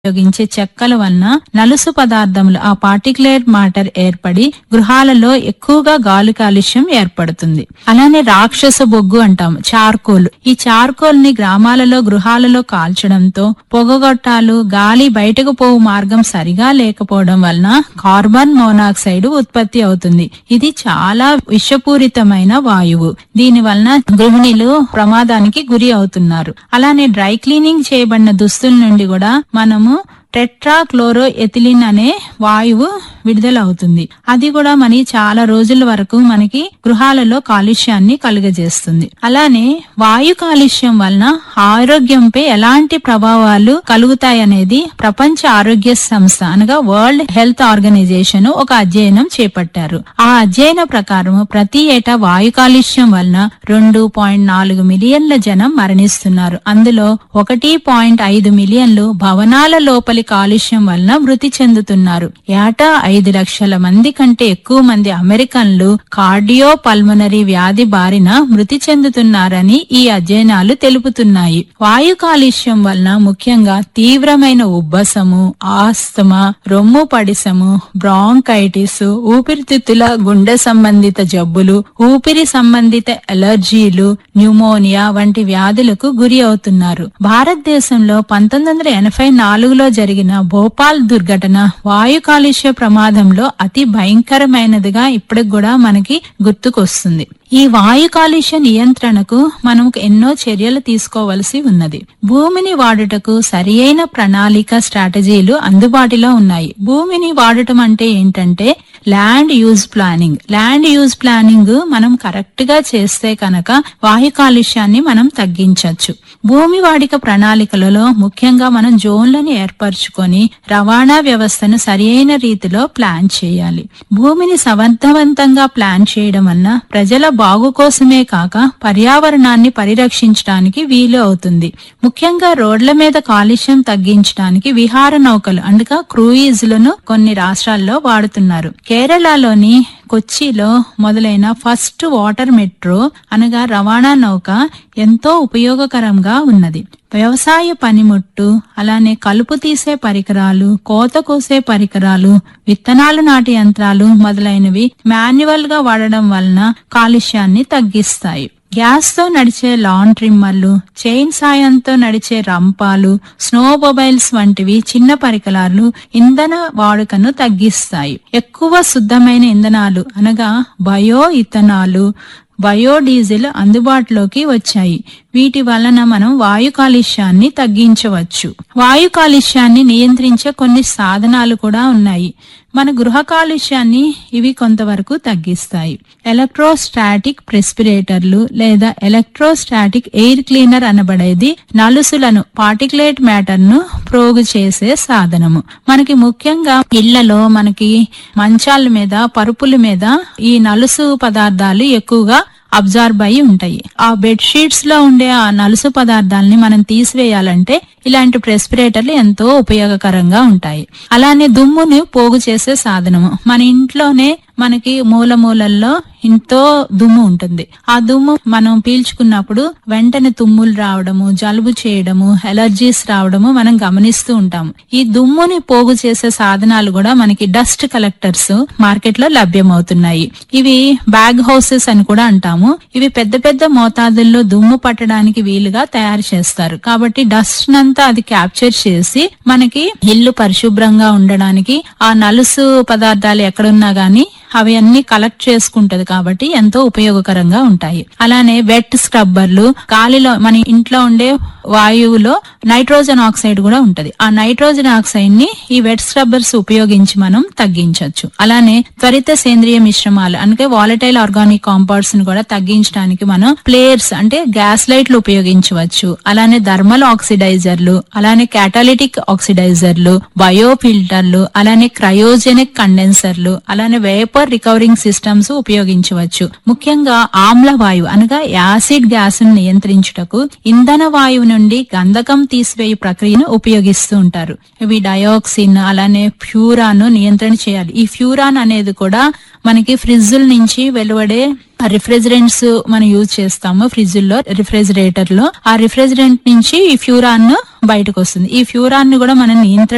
ఉపయోగించే చెక్కల వలన నలుసు పదార్థములు ఆ పార్టికులేట్ మాటర్ ఏర్పడి గృహాలలో ఎక్కువగా గాలి కాలుష్యం ఏర్పడుతుంది అలానే రాక్షస బొగ్గు అంటాం చార్కోల్ ఈ చార్కోల్ ని గ్రామాలలో గృహాలలో కాల్చడంతో పొగగొట్టాలు గాలి బయటకు పోవు మార్గం సరిగా లేకపోవడం వలన కార్బన్ మోనాక్సైడ్ ఉత్పత్తి అవుతుంది ఇది చాలా విషపూరితమైన వాయువు దీని వలన గృహిణులు ప్రమాదానికి గురి అవుతున్నారు అలానే డ్రై క్లీనింగ్ చేయబడిన దుస్తుల నుండి కూడా మనము టెట్రా క్లోరో ఎథిలిన్ అనే వాయువు విడుదల అవుతుంది అది కూడా మరి చాలా రోజుల వరకు మనకి గృహాలలో కాలుష్యాన్ని కలుగజేస్తుంది అలానే వాయు కాలుష్యం వలన ఆరోగ్యంపై ఎలాంటి ప్రభావాలు కలుగుతాయనేది ప్రపంచ ఆరోగ్య సంస్థ అనగా వరల్డ్ హెల్త్ ఆర్గనైజేషన్ ఒక అధ్యయనం చేపట్టారు ఆ అధ్యయన ప్రకారం ప్రతి ఏటా వాయు కాలుష్యం వలన రెండు పాయింట్ నాలుగు మిలియన్ల జనం మరణిస్తున్నారు అందులో ఒకటి పాయింట్ ఐదు మిలియన్లు భవనాల లోపలి కాలుష్యం వలన మృతి చెందుతున్నారు ఏటా ఐదు లక్షల మంది కంటే ఎక్కువ మంది అమెరికన్లు కార్డియో పల్మనరీ వ్యాధి బారిన మృతి చెందుతున్నారని ఈ అధ్యయనాలు తెలుపుతున్నాయి వాయు కాలుష్యం వలన ముఖ్యంగా తీవ్రమైన ఉబ్బసము ఆస్తమా రొమ్ము పడిసము బ్రాంకైటిస్ ఊపిరితిత్తుల గుండె సంబంధిత జబ్బులు ఊపిరి సంబంధిత ఎలర్జీలు న్యూమోనియా వంటి వ్యాధులకు గురి అవుతున్నారు భారతదేశంలో పంతొమ్మిది వందల ఎనభై నాలుగులో జరిగిన భోపాల్ దుర్ఘటన వాయు కాలుష్య ప్రమాదంలో అతి భయంకరమైనదిగా ఇప్పటికి కూడా మనకి గుర్తుకొస్తుంది ఈ వాయు కాలుష్య నియంత్రణకు మనం ఎన్నో చర్యలు తీసుకోవలసి ఉన్నది భూమిని వాడుటకు సరియైన ప్రణాళిక స్ట్రాటజీలు అందుబాటులో ఉన్నాయి భూమిని వాడటం అంటే ఏంటంటే land use planning land use planning మనం కరెక్ట్ గా చేస్తే కనుక వాయు కాలుష్యాన్ని మనం తగ్గించవచ్చు భూమి వాడిక ప్రణాళికలలో ముఖ్యంగా మనం జోన్లను ఏర్పరచుకొని రవాణా వ్యవస్థను సరియైన రీతిలో ప్లాన్ చేయాలి భూమిని సమర్థవంతంగా ప్లాన్ చేయడం వలన ప్రజల బాగు కోసమే కాక పర్యావరణాన్ని పరిరక్షించడానికి వీలు అవుతుంది ముఖ్యంగా రోడ్ల మీద కాలుష్యం తగ్గించడానికి విహార నౌకలు అనగా క్రూయిజ్లను కొన్ని రాష్ట్రాల్లో వాడుతున్నారు కేరళలోని కొచ్చిలో మొదలైన ఫస్ట్ వాటర్ మెట్రో అనగా రవాణా నౌక ఎంతో ఉపయోగకరంగా ఉన్నది వ్యవసాయ పనిముట్టు అలానే కలుపు తీసే పరికరాలు కోత కోసే పరికరాలు విత్తనాలు నాటి యంత్రాలు మొదలైనవి మాన్యువల్ గా వాడడం వలన కాలుష్యాన్ని తగ్గిస్తాయి గ్యాస్ తో నడిచే లాన్ ట్రిమ్మర్లు చైన్ సాయంతో నడిచే రంపాలు స్నో మొబైల్స్ వంటివి చిన్న పరికరాలు ఇంధన వాడుకను తగ్గిస్తాయి ఎక్కువ శుద్ధమైన ఇంధనాలు అనగా బయో ఇథనాలు బయోడీజిల్ అందుబాటులోకి వచ్చాయి వీటి వలన మనం వాయు కాలుష్యాన్ని తగ్గించవచ్చు వాయు కాలుష్యాన్ని నియంత్రించే కొన్ని సాధనాలు కూడా ఉన్నాయి మన గృహ కాలుష్యాన్ని ఇవి కొంతవరకు తగ్గిస్తాయి ఎలక్ట్రోస్టాటిక్ ప్రెస్పిరేటర్లు లేదా ఎలక్ట్రోస్టాటిక్ ఎయిర్ క్లీనర్ అనబడేది నలుసులను పార్టికులేట్ మ్యాటర్ ను ప్రోగు చేసే సాధనము మనకి ముఖ్యంగా ఇళ్లలో మనకి మంచాల మీద పరుపుల మీద ఈ నలుసు పదార్థాలు ఎక్కువగా అబ్జార్బ్ అయి ఉంటాయి ఆ బెడ్ షీట్స్ లో ఉండే ఆ నలుసు పదార్థాలని మనం తీసివేయాలంటే ఇలాంటి ప్రెస్పిరేటర్లు ఎంతో ఉపయోగకరంగా ఉంటాయి అలానే దుమ్ముని పోగు చేసే సాధనము మన ఇంట్లోనే మనకి మూల మూలల్లో ఎంతో దుమ్ము ఉంటుంది ఆ దుమ్ము మనం పీల్చుకున్నప్పుడు వెంటనే తుమ్ములు రావడము జలుబు చేయడము ఎలర్జీస్ రావడము మనం గమనిస్తూ ఉంటాము ఈ దుమ్ముని పోగు చేసే సాధనాలు కూడా మనకి డస్ట్ కలెక్టర్స్ మార్కెట్ లో లభ్యమవుతున్నాయి ఇవి బ్యాగ్ హౌసెస్ అని కూడా అంటాము ఇవి పెద్ద పెద్ద మోతాదుల్లో దుమ్ము పట్టడానికి వీలుగా తయారు చేస్తారు కాబట్టి డస్ట్ నంతా అది క్యాప్చర్ చేసి మనకి ఇల్లు పరిశుభ్రంగా ఉండడానికి ఆ నలుసు పదార్థాలు ఎక్కడున్నా గానీ అవి అన్ని కలెక్ట్ చేసుకుంటది కాబట్టి ఎంతో ఉపయోగకరంగా ఉంటాయి అలానే వెట్ స్క్రబ్బర్లు గాలిలో మన ఇంట్లో ఉండే వాయువులో నైట్రోజన్ ఆక్సైడ్ కూడా ఉంటది ఆ నైట్రోజన్ ఆక్సైడ్ ని ఈ వెట్ స్క్రబ్బర్స్ ఉపయోగించి మనం తగ్గించవచ్చు అలానే త్వరిత సేంద్రియ మిశ్రమాలు అంటే వాలటైల్ ఆర్గానిక్ కాంపౌండ్స్ ని కూడా తగ్గించడానికి మనం ప్లేయర్స్ అంటే గ్యాస్ లైట్లు ఉపయోగించవచ్చు అలానే థర్మల్ ఆక్సిడైజర్లు అలానే క్యాటాలిటిక్ ఆక్సిడైజర్లు బయో ఫిల్టర్లు అలానే క్రయోజెనిక్ కండెన్సర్లు అలానే వేపర్ రికవరింగ్ సిస్టమ్స్ ఉపయోగించవచ్చు ముఖ్యంగా ఆమ్ల వాయువు అనగా యాసిడ్ గ్యాస్ ను నియంత్రించుటకు ఇంధన వాయువు నుండి గంధకం తీసివేయు ప్రక్రియను ఉపయోగిస్తూ ఉంటారు ఇవి డయాక్సిన్ అలానే ఫ్యూరాన్ నియంత్రణ చేయాలి ఈ ఫ్యూరాన్ అనేది కూడా మనకి ఫ్రిడ్జుల నుంచి వెలువడే రిఫ్రిజరెంట్స్ మనం యూజ్ చేస్తాము ఫ్రిడ్జ్ లో రిఫ్రిజిరేటర్ లో ఆ రిఫ్రిజరెంట్ నుంచి ఈ ఫ్యూరాన్ బయటకు వస్తుంది ఈ ఫ్యూరాన్ ని కూడా మనం నియంత్రణ